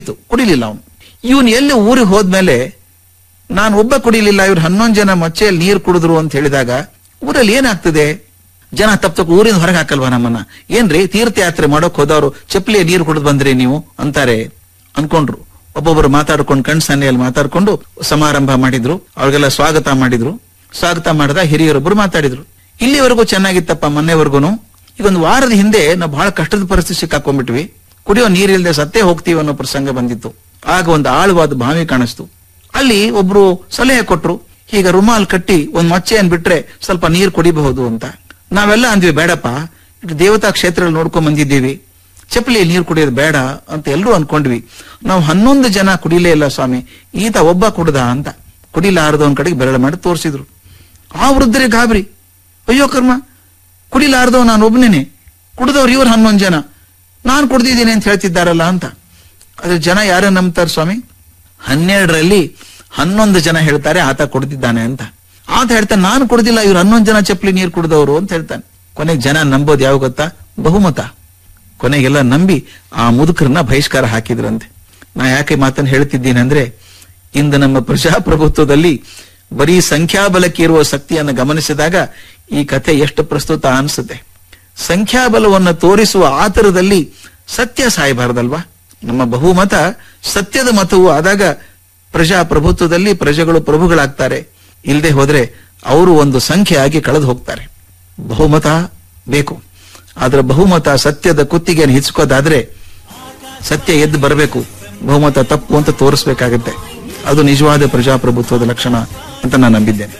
ಇತ್ತು, ಕುಡಿಲಿಲ್ಲ ಅವನು ಇವನ್ ಎಲ್ಲಿ ಊರಿಗೆ ಹೋದ್ಮೇಲೆ ನಾನು ಒಬ್ಬ ಕುಡಿಲಿಲ್ಲ ಇವ್ರು ಹನ್ನೊಂದು ಜನ ಮಚ್ಚೆಯಲ್ಲಿ ನೀರು ಕುಡಿದ್ರು ಅಂತ ಹೇಳಿದಾಗ ಊರಲ್ಲಿ ಏನಾಗ್ತದೆ ಜನ ತಪ್ಪ ತಪ್ಪ ಊರಿಂದ ಹೊರಗೆ ಹಾಕಲ್ವಾ ನಮ್ಮನ್ನ ಏನ್ರಿ ತೀರ್ಥಯಾತ್ರೆ ಮಾಡೋಕ್ ಹೋದವರು ಚಪ್ಪಲಿ ನೀರು ಕುಡಿದು ಬಂದ್ರಿ ನೀವು ಅಂತಾರೆ ಅನ್ಕೊಂಡ್ರು ಒಬ್ಬೊಬ್ಬರು ಮಾತಾಡ್ಕೊಂಡು ಕಣ್ ಸನ್ನೆಯಲ್ಲಿ ಮಾತಾಡ್ಕೊಂಡು ಸಮಾರಂಭ ಮಾಡಿದ್ರು ಅವ್ರಿಗೆಲ್ಲ ಸ್ವಾಗತ ಮಾಡಿದ್ರು ಸ್ವಾಗತ ಮಾಡಿದ ಹಿರಿಯರೊಬ್ಬರು ಮಾತಾಡಿದ್ರು ಇಲ್ಲಿವರೆಗೂ ಚೆನ್ನಾಗಿತ್ತಪ್ಪ ಮೊನ್ನೆವರೆಗೂ ಈಗ ಒಂದು ವಾರದ ಹಿಂದೆ ನಾವು ಬಹಳ ಕಷ್ಟದ ಪರಿಸ್ಥಿತಿ ಸಿಕ್ಕಾಕೊಂಡ್ಬಿಟ್ವಿ ಕುಡಿಯೋ ನೀರಿಲ್ಲದೆ ಸತ್ತೇ ಹೋಗ್ತೀವಿ ಅನ್ನೋ ಪ್ರಸಂಗ ಬಂದಿತ್ತು ಆಗ ಒಂದು ಆಳವಾದ ಬಾವಿ ಕಾಣಿಸ್ತು ಅಲ್ಲಿ ಒಬ್ರು ಸಲಹೆ ಕೊಟ್ರು ಈಗ ರುಮಾಲ್ ಕಟ್ಟಿ ಒಂದ್ ಮಚ್ಚೆಯನ್ನು ಬಿಟ್ರೆ ಸ್ವಲ್ಪ ನೀರು ಕುಡಿಬಹುದು ಅಂತ ನಾವೆಲ್ಲ ಅಂದ್ವಿ ಬೇಡಪ್ಪ ಇದು ದೇವತಾ ಕ್ಷೇತ್ರದಲ್ಲಿ ನೋಡ್ಕೊಂಡ್ ಬಂದಿದ್ದೀವಿ ಚಪ್ಪಲಿ ನೀರು ಕುಡಿಯೋದು ಬೇಡ ಅಂತ ಎಲ್ಲರೂ ಅನ್ಕೊಂಡ್ವಿ ನಾವು ಹನ್ನೊಂದು ಜನ ಕುಡಿಲೇ ಇಲ್ಲ ಸ್ವಾಮಿ ಈತ ಒಬ್ಬ ಕುಡ್ದ ಅಂತ ಕುಡಿಲಾರದು ಒಂದ್ ಕಡೆಗೆ ಬೆರಳು ಮಾಡಿ ತೋರಿಸಿದ್ರು ಆ ವೃದ್ಧರಿಗೆ ಗಾಬರಿ ಅಯ್ಯೋ ಕರ್ಮ ಕುಡಿಲಾರ್ದವ್ ನಾನು ಒಬ್ಬನೇನೆ ಕುಡಿದವ್ರು ಇವ್ರು ಹನ್ನೊಂದು ಜನ ನಾನು ಕುಡ್ದಿದ್ದೀನಿ ಅಂತ ಹೇಳ್ತಿದ್ದಾರಲ್ಲ ಅಂತ ಅದ್ರ ಜನ ಯಾರ ನಂಬ್ತಾರೆ ಸ್ವಾಮಿ ಹನ್ನೆರಡರಲ್ಲಿ ಹನ್ನೊಂದು ಜನ ಹೇಳ್ತಾರೆ ಆತ ಕುಡ್ದಿದ್ದಾನೆ ಅಂತ ಆತ ಹೇಳ್ತಾನೆ ನಾನು ಕುಡ್ದಿಲ್ಲ ಇವ್ರು ಹನ್ನೊಂದು ಜನ ಚಪ್ಪಲಿ ನೀರು ಕುಡ್ದವ್ರು ಅಂತ ಹೇಳ್ತಾನೆ ಕೊನೆಗೆ ಜನ ನಂಬೋದು ಯಾವ ಗೊತ್ತಾ ಬಹುಮತ ಕೊನೆಗೆಲ್ಲ ನಂಬಿ ಆ ಮುದುಕರನ್ನ ಬಹಿಷ್ಕಾರ ಹಾಕಿದ್ರಂತೆ ನಾ ಯಾಕೆ ಮಾತನ್ನು ಹೇಳ್ತಿದ್ದೀನಿ ಅಂದ್ರೆ ಇಂದು ನಮ್ಮ ಪ್ರಜಾಪ್ರಭುತ್ವದಲ್ಲಿ ಬರೀ ಸಂಖ್ಯಾಬಲಕ್ಕೆ ಇರುವ ಶಕ್ತಿಯನ್ನು ಗಮನಿಸಿದಾಗ ಈ ಕಥೆ ಎಷ್ಟು ಪ್ರಸ್ತುತ ಅನಿಸುತ್ತೆ ಸಂಖ್ಯಾಬಲವನ್ನು ತೋರಿಸುವ ಆತರದಲ್ಲಿ ಸತ್ಯ ಸಾಯಬಾರದಲ್ವಾ ನಮ್ಮ ಬಹುಮತ ಸತ್ಯದ ಮತವು ಆದಾಗ ಪ್ರಜಾಪ್ರಭುತ್ವದಲ್ಲಿ ಪ್ರಜೆಗಳು ಪ್ರಭುಗಳಾಗ್ತಾರೆ ಇಲ್ಲದೆ ಹೋದ್ರೆ ಅವರು ಒಂದು ಸಂಖ್ಯೆ ಆಗಿ ಕಳೆದು ಹೋಗ್ತಾರೆ ಬಹುಮತ ಬೇಕು ಆದ್ರೆ ಬಹುಮತ ಸತ್ಯದ ಕುತ್ತಿಗೆಯನ್ನು ಹಿಚ್ಕೋದಾದ್ರೆ ಸತ್ಯ ಎದ್ದು ಬರಬೇಕು ಬಹುಮತ ತಪ್ಪು ಅಂತ ತೋರಿಸ್ಬೇಕಾಗತ್ತೆ ಅದು ನಿಜವಾದ ಪ್ರಜಾಪ್ರಭುತ್ವದ ಲಕ್ಷಣ ಅಂತ ನಾನು ನಂಬಿದ್ದೇನೆ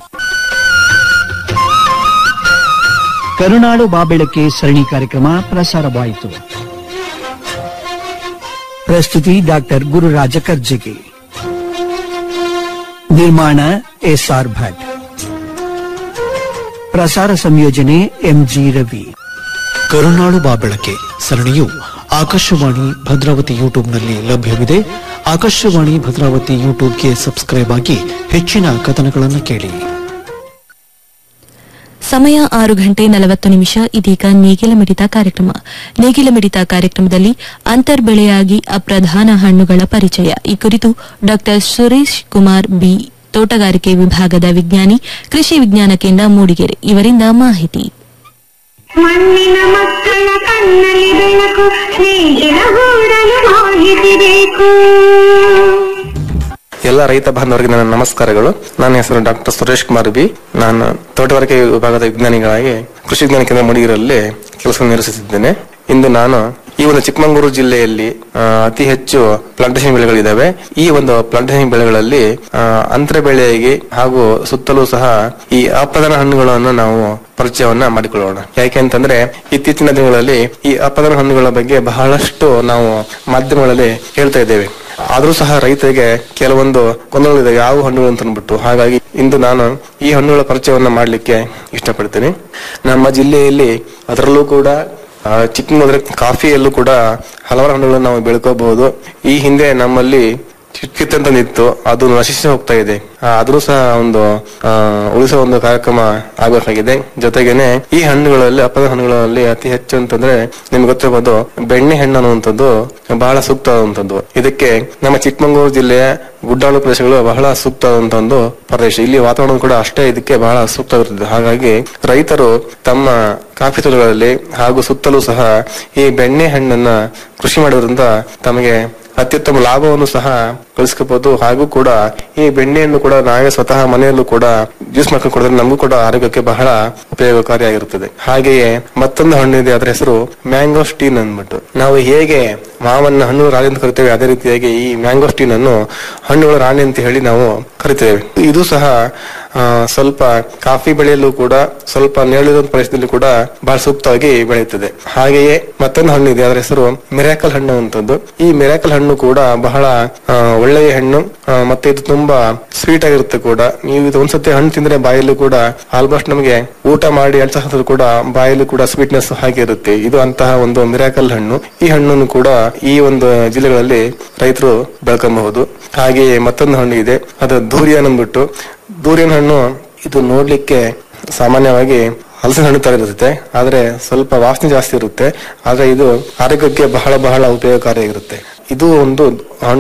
ಕರುನಾಡು ಬಾಬೆಳಕೆ ಸರಣಿ ಕಾರ್ಯಕ್ರಮ ಪ್ರಸಾರವಾಯಿತು ಪ್ರಸ್ತುತಿ ಡಾಕ್ಟರ್ ಗುರುರಾಜ ಕರ್ಜಿಗೆ ನಿರ್ಮಾಣ ಎಸ್ಆರ್ ಭಟ್ ಪ್ರಸಾರ ಸಂಯೋಜನೆ ಎಂಜಿ ರವಿ ಕರುನಾಡು ಬಾಬೆಳಕೆ ಸರಣಿಯು ಆಕಾಶವಾಣಿ ಭದ್ರಾವತಿ ಯೂಟ್ಯೂಬ್ನಲ್ಲಿ ಲಭ್ಯವಿದೆ ಆಕಾಶವಾಣಿ ಭದ್ರಾವತಿ ಯೂಟ್ಯೂಬ್ಗೆ ಸಬ್ಸ್ಕ್ರೈಬ್ ಆಗಿ ಹೆಚ್ಚಿನ ಕಥನಗಳನ್ನು ಕೇಳಿ ಸಮಯ ಆರು ಗಂಟೆ ನಲವತ್ತು ನಿಮಿಷ ಇದೀಗ ನೇಗಿಲ ಮಿಡಿತ ಕಾರ್ಯಕ್ರಮ ನೇಗಿಲ ಮಿಡಿತ ಕಾರ್ಯಕ್ರಮದಲ್ಲಿ ಅಂತರ್ಬೆಳೆಯಾಗಿ ಅಪ್ರಧಾನ ಹಣ್ಣುಗಳ ಪರಿಚಯ ಈ ಕುರಿತು ಡಾ ಸುರೇಶ್ ಕುಮಾರ್ ಬಿ ತೋಟಗಾರಿಕೆ ವಿಭಾಗದ ವಿಜ್ಞಾನಿ ಕೃಷಿ ವಿಜ್ಞಾನ ಕೇಂದ್ರ ಮೂಡಿಗೆರೆ ಇವರಿಂದ ಮಾಹಿತಿ ಮಣ್ಣಿನ ಮಕ್ಕಳ ಕಣ್ಣಲ್ಲಿ ಬೆಳಕು ಸ್ನೇಹಿತರ ಗೂಡಲು ಮಾಹಿತಿ ಬೇಕು ಎಲ್ಲ ರೈತ ಬಾಂಧವರಿಗೆ ನನ್ನ ನಮಸ್ಕಾರಗಳು ನನ್ನ ಹೆಸರು ಡಾಕ್ಟರ್ ಸುರೇಶ್ ಕುಮಾರ್ ಬಿ ನಾನು ತೋಟಗಾರಿಕೆ ವಿಭಾಗದ ವಿಜ್ಞಾನಿಗಳಾಗಿ ಕೃಷಿ ವಿಜ್ಞಾನ ಕೇಂದ್ರ ಮೂಡಿಗೆರೆಯಲ್ಲಿ ಕೆಲಸ ನಿರ್ವಹಿಸುತ್ತಿದ್ದೇನೆ ಇಂದು ನಾನು ಈ ಒಂದು ಚಿಕ್ಕಮಗಳೂರು ಜಿಲ್ಲೆಯಲ್ಲಿ ಆ, ಅತಿ ಹೆಚ್ಚು ಪ್ಲಾಂಟೇಶನ್ ಬೆಳೆಗಳಿದ್ದಾವೆ ಈ ಒಂದು ಪ್ಲಾಂಟೇಶನ್ ಬೆಳೆಗಳಲ್ಲಿ ಆ, ಅಂತರ ಬೆಳೆಯಾಗಿ ಹಾಗೂ ಸುತ್ತಲೂ ಸಹ ಈ ಅಪ್ರಧಾನ ಹಣ್ಣುಗಳನ್ನು ನಾವು ಪರಿಚಯವನ್ನ ಮಾಡಿಕೊಳ್ಳೋಣ ಯಾಕೆ ಅಂತಂದ್ರೆ ಇತ್ತೀಚಿನ ದಿನಗಳಲ್ಲಿ ಈ ಅಪ್ರಧಾನ ಹಣ್ಣುಗಳ ಬಗ್ಗೆ ಬಹಳಷ್ಟು ನಾವು ಮಾಧ್ಯಮಗಳಲ್ಲಿ ಹೇಳ್ತಾ ಇದ್ದೇವೆ ಆದ್ರೂ ಸಹ ರೈತರಿಗೆ ಕೆಲವೊಂದು ಗೊಂದಲಗಳಿದೆ ಯಾವ ಹಣ್ಣುಗಳು ಅಂತ ಅಂದ್ಬಿಟ್ಟು ಹಾಗಾಗಿ ಇಂದು ನಾನು ಈ ಹಣ್ಣುಗಳ ಪರಿಚಯವನ್ನ ಮಾಡಲಿಕ್ಕೆ ಇಷ್ಟಪಡ್ತೀನಿ ನಮ್ಮ ಜಿಲ್ಲೆಯಲ್ಲಿ ಅದರಲ್ಲೂ ಕೂಡ ಆ, ಚಿಕ್ಕಮಗಳೂರು ಕಾಫಿಯಲ್ಲೂ ಕೂಡ ಹಲವಾರು ಹಣ್ಣುಗಳನ್ನು ನಾವು ಬೆಳ್ಕೋಬಹುದು ಈ ಹಿಂದೆ ನಮ್ಮಲ್ಲಿ ಚಿಕ್ಕಿತ್ ಅಂತ ನಿಂತು ಅದು ನಶಿಸಿ ಹೋಗ್ತಾ ಇದೆ ಆ, ಆದ್ರೂ ಸಹ ಒಂದು ಆ, ಉಳಿಸುವ ಒಂದು ಕಾರ್ಯಕ್ರಮ ಆಗಬೇಕಾಗಿದೆ ಜೊತೆಗೇನೆ ಈ ಹಣ್ಣುಗಳಲ್ಲಿ ಅಪದ ಹಣ್ಣುಗಳಲ್ಲಿ ಅತಿ ಹೆಚ್ಚು ಅಂತಂದ್ರೆ ನಿಮ್ಗೆ ಗೊತ್ತಿರಬಹುದು ಬೆಣ್ಣೆ ಹಣ್ಣು ಅನ್ನುವಂಥದ್ದು ಬಹಳ ಸೂಕ್ತವಾದಂಥದ್ದು ಇದಕ್ಕೆ ನಮ್ಮ ಚಿಕ್ಕಮಗಳೂರು ಜಿಲ್ಲೆಯ ಗುಡ್ಡಾಳು ಪ್ರದೇಶಗಳು ಬಹಳ ಸೂಕ್ತವಾದಂತಹ ಒಂದು ಪ್ರದೇಶ ಇಲ್ಲಿ ವಾತಾವರಣ ಕೂಡ ಅಷ್ಟೇ ಇದಕ್ಕೆ ಬಹಳ ಸೂಕ್ತವಿರುತ್ತದೆ ಹಾಗಾಗಿ ರೈತರು ತಮ್ಮ ಕಾಫಿ ತೋಟಗಳಲ್ಲಿ ಹಾಗೂ ಸುತ್ತಲೂ ಸಹ ಈ ಬೆಣ್ಣೆ ಹಣ್ಣನ್ನ ಕೃಷಿ ಮಾಡೋದ್ರಿಂದ ತಮಗೆ ಅತ್ಯುತ್ತಮ ಲಾಭವನ್ನು ಸಹ ಗಳಿಸ್ಕೋಬಹುದು ಹಾಗೂ ಕೂಡ ಈ ಬೆಣ್ಣೆಯನ್ನು ಕೂಡ ನಾವೇ ಸ್ವತಃ ಮನೆಯಲ್ಲೂ ಕೂಡ ಜ್ಯೂಸ್ ಮಾಡ್ಕೊಂಡು ಕುಡಿದ್ರೆ ನಮಗೂ ಕೂಡ ಆರೋಗ್ಯಕ್ಕೆ ಬಹಳ ಉಪಯೋಗಕಾರಿಯಾಗಿರುತ್ತದೆ ಹಾಗೆಯೇ ಮತ್ತೊಂದು ಹಣ್ಣು ಇದೆ ಅದರ ಹೆಸರು ಮ್ಯಾಂಗೋಸ್ಟೀನ್ ಅಂದ್ಬಿಟ್ಟು ನಾವು ಹೇಗೆ ಮಾವನ್ನ ಹಣ್ಣು ರಾಣಿ ಅಂತ ಕರಿತೇವೆ ಅದೇ ರೀತಿಯಾಗಿ ಈ ಮ್ಯಾಂಗೋಸ್ಟೀನ್ ಅನ್ನು ಹಣ್ಣುಗಳ ರಾಣಿ ಅಂತ ಹೇಳಿ ನಾವು ಕರಿತೇವೆ ಇದು ಸಹ ಆ, ಸ್ವಲ್ಪ ಕಾಫಿ ಬೆಳೆಯಲು ಕೂಡ ಸ್ವಲ್ಪ ನೇಳಿದ ಪರಿಸ್ಥಿತಿಯಲ್ಲಿ ಕೂಡ ಬಹಳ ಸೂಕ್ತವಾಗಿ ಬೆಳೆಯುತ್ತದೆ ಹಾಗೆಯೇ ಮತ್ತೊಂದು ಹಣ್ಣು ಇದೆ ಅದರ ಹೆಸರು ಮಿರಾಕಲ್ ಹಣ್ಣು ಅಂತದ್ದು ಈ ಮಿರಾಕಲ್ ಹಣ್ಣು ಕೂಡ ಬಹಳ ಆ, ಒಳ್ಳೆಯ ಹಣ್ಣು ಆ, ಮತ್ತೆ ಇದು ತುಂಬಾ ಸ್ವೀಟ್ ಆಗಿರುತ್ತೆ ಕೂಡ ನೀವು ಇದು ಒಂದ್ಸತಿ ಹಣ್ಣು ತಿಂದ್ರೆ ಬಾಯಲ್ಲಿ ಕೂಡ ಆಲ್ಮೋಸ್ಟ್ ನಮಗೆ ಊಟ ಮಾಡಿ ಅಳ್ಸ ಕೂಡ ಬಾಯಲ್ಲಿ ಕೂಡ ಸ್ವೀಟ್ನೆಸ್ ಹಾಗೆ ಇರುತ್ತೆ ಇದು ಅಂತಹ ಒಂದು ಮಿರಾಕಲ್ ಹಣ್ಣು ಈ ಹಣ್ಣನ್ನು ಕೂಡ ಈ ಒಂದು ಜಿಲ್ಲೆಗಳಲ್ಲಿ ರೈತರು ಬೆಳ್ಕೊಬಹುದು ಹಾಗೆಯೇ ಮತ್ತೊಂದು ಹಣ್ಣು ಇದೆ ಅದು ದೂರಿಯನ್ ಅಂದ್ಬಿಟ್ಟು ದೂರಿಯನ್ ಹಣ್ಣು ಇದು ನೋಡ್ಲಿಕ್ಕೆ ಸಾಮಾನ್ಯವಾಗಿ ಹಲಸಿನ ಹಣ್ಣು ತರ ಇರುತ್ತೆ ಆದ್ರೆ ಸ್ವಲ್ಪ ವಾಸನೆ ಜಾಸ್ತಿ ಇರುತ್ತೆ ಆದ್ರೆ ಇದು ಆರೋಗ್ಯಕ್ಕೆ ಬಹಳ ಬಹಳ ಉಪಯೋಗಕಾರಿಯಾಗಿರುತ್ತೆ ಇದು ಒಂದು ಹಣ್ಣು